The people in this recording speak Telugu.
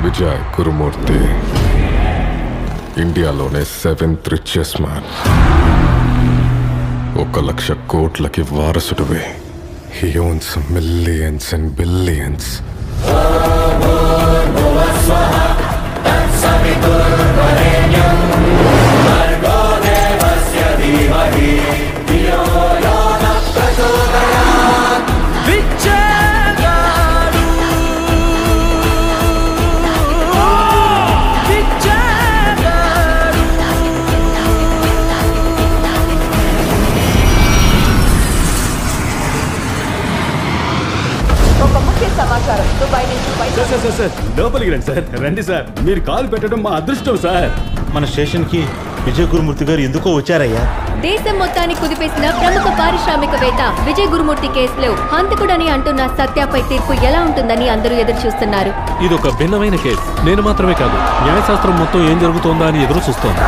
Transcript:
విజయ్ గురుమూర్తి ఇండియాలోనే సెవెంత్ రిచెస్ట్ మ్యాన్ ఒక లక్ష కోట్లకి వారసుడివి he owns millions and billions ఒక ముఖ్య సమాచారం దుబాయ్ నుంచి బయట సార్ సార్ సార్ సార్ లోపలికి రండి సార్ రండి సార్ మీరు కాల్ పెట్టడం మా అదృష్టం సార్ మన స్టేషన్కి విజయ్ గురుమూర్తి గారు ఎందుకో వచ్చారయ్యా దేశం మొత్తాన్ని కుదిపేసిన ప్రముఖ పారిశ్రామికవేత్త విజయ్ గురుమూర్తి కేసులో హంతకుడని అంటున్న సత్యపై తీర్పు ఎలా ఉంటుందని అందరూ ఎదురు చూస్తున్నారు ఇది ఒక భిన్నమైన కేసు నేను మాత్రమే కాదు న్యాయశాస్త్రం మొత్తం ఏం జరుగుతోందా అని ఎదురు చూస్తోంది